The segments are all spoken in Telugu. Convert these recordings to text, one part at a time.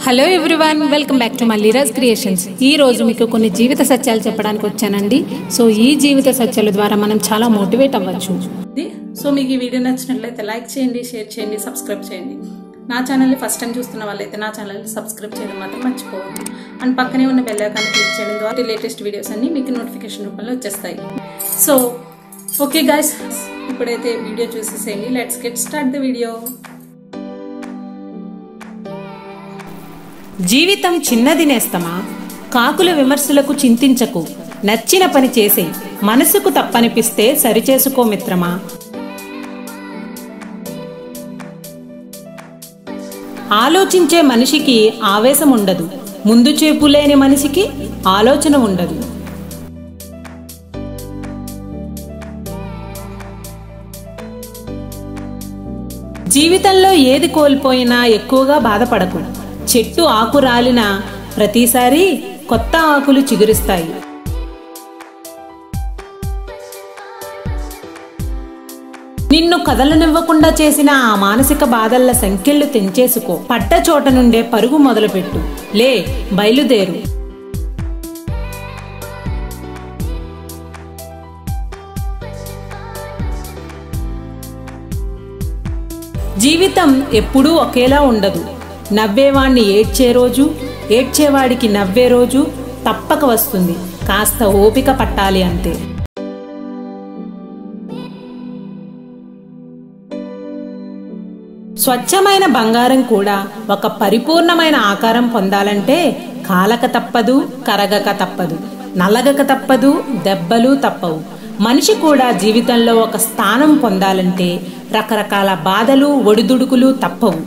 hello everyone welcome back to Malliraj creations ఈ రోజు మీకు కొన్ని జీవిత సత్యాలు చెప్పడానికి వచ్చానండి సో ఈ జీవిత సత్యాల ద్వారా మనం చాలా మోటివేట్ అవ్వచ్చు సో మీకు ఈ వీడియో నచ్చినట్లయితే లైక్ చేయండి షేర్ చేయండి సబ్స్క్రైబ్ చేయండి నా ఛానల్ని ఫస్ట్ టైం చూస్తున్న వాళ్ళైతే నా ఛానల్ని సబ్స్క్రైబ్ చేయడం మాత్రం మర్చిపోవద్దు అండ్ పక్కనే ఉన్న బెల్ ఐకాన్ క్లిక్ చేయడం ద్వారా లేటెస్ట్ వీడియోస్ అన్ని మీకు నోటిఫికేషన్ రూపంలో వచ్చేస్తాయి సో ఓకే గాయస్ ఇప్పుడైతే వీడియో చూసేసేయండి let's get start the video జీవితం చిన్నది నేస్తమా కాకుల విమర్శలకు చింతించకు నచ్చిన పని చేసే మనసుకు తప్పనిపిస్తే సరిచేసుకో మిత్రమా ఆలోచించే మనిషికి ఆవేశం ఉండదు ముందు చూపు లేని మనిషికి ఆలోచన ఉండదు జీవితంలో ఏది కోల్పోయినా ఎక్కువగా బాధపడకు చెట్టు ఆకు రాలిన ప్రతిసారి కొత్త ఆకులు చిగురిస్తాయి నిన్ను కదలనివ్వకుండా చేసిన ఆ మానసిక బాధల్ల సంఖ్యలు తెంచేసుకో పట్ట చోట నుండే పరుగు మొదలుపెట్టు లే బయలుదేరు జీవితం ఎప్పుడూ ఒకేలా ఉండదు నవ్వేవాణ్ణి ఏడ్చే రోజు ఏడ్చేవాడికి నవ్వే రోజు తప్పక వస్తుంది కాస్త ఓపిక పట్టాలి అంతే స్వచ్ఛమైన బంగారం కూడా ఒక పరిపూర్ణమైన ఆకారం పొందాలంటే కాలక తప్పదు కరగక తప్పదు నలగక తప్పదు దెబ్బలు తప్పవు మనిషి కూడా జీవితంలో ఒక స్థానం పొందాలంటే రకరకాల బాధలు ఒడిదుడుకులు తప్పవు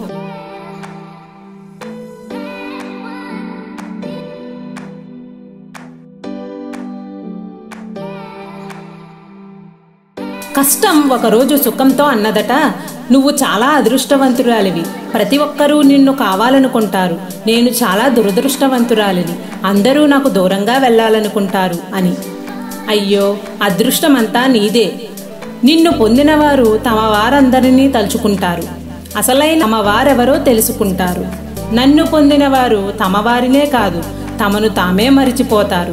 కష్టం ఒకరోజు సుఖంతో అన్నదట నువ్వు చాలా అదృష్టవంతురాలివి ప్రతి ఒక్కరూ నిన్ను కావాలనుకుంటారు నేను చాలా దురదృష్టవంతురాలిని అందరూ నాకు దూరంగా వెళ్ళాలనుకుంటారు అని అయ్యో అదృష్టమంతా నీదే నిన్ను పొందినవారు తమ వారందరినీ తలుచుకుంటారు అసలైన తమ వారెవరో తెలుసుకుంటారు నన్ను పొందినవారు తమ వారినే కాదు తమను తామే మరిచిపోతారు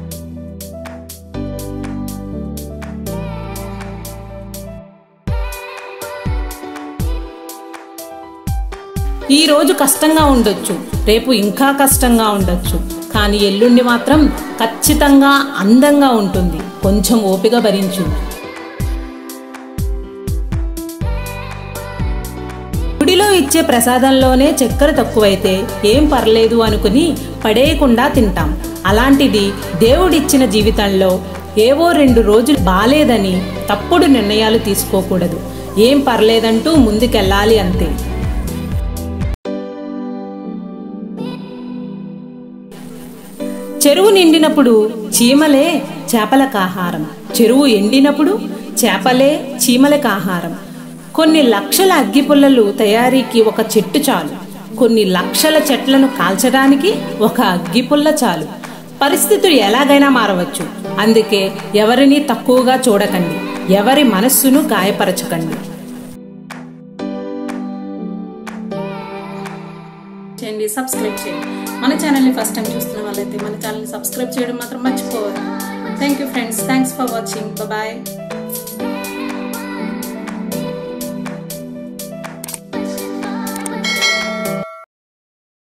ఈ రోజు కష్టంగా ఉండొచ్చు రేపు ఇంకా కష్టంగా ఉండొచ్చు కానీ ఎల్లుండి మాత్రం ఖచ్చితంగా అందంగా ఉంటుంది కొంచెం ఓపిక భరించు గుడిలో ఇచ్చే ప్రసాదంలోనే చక్కెర తక్కువైతే ఏం పర్లేదు అనుకుని పడేయకుండా తింటాం అలాంటిది దేవుడిచ్చిన జీవితంలో ఏవో రెండు రోజులు బాలేదని తప్పుడు నిర్ణయాలు తీసుకోకూడదు ఏం పర్లేదంటూ ముందుకెళ్ళాలి అంతే చెరువు నిండినప్పుడు చీమలే చేపలకు ఆహారం చెరువు ఎండినప్పుడు చేపలే చీమలకు ఆహారం కొన్ని లక్షల అగ్గిపుల్లలు తయారీకి ఒక చెట్టు చాలు కొన్ని లక్షల చెట్లను కాల్చడానికి ఒక అగ్గిపుల్ల చాలు పరిస్థితులు ఎలాగైనా మారవచ్చు అందుకే ఎవరిని తక్కువగా చూడకండి ఎవరి మనస్సును గాయపరచకండి చేయండి సబ్స్క్రైబ్ చేయండి మన ఛానల్ని ఫస్ట్ టైం చూస్తున్న వాళ్ళైతే మన ఛానల్ని సబ్స్క్రైబ్ చేయడం మాత్రం మర్చిపోవద్దు thank you friends thanks for watching bye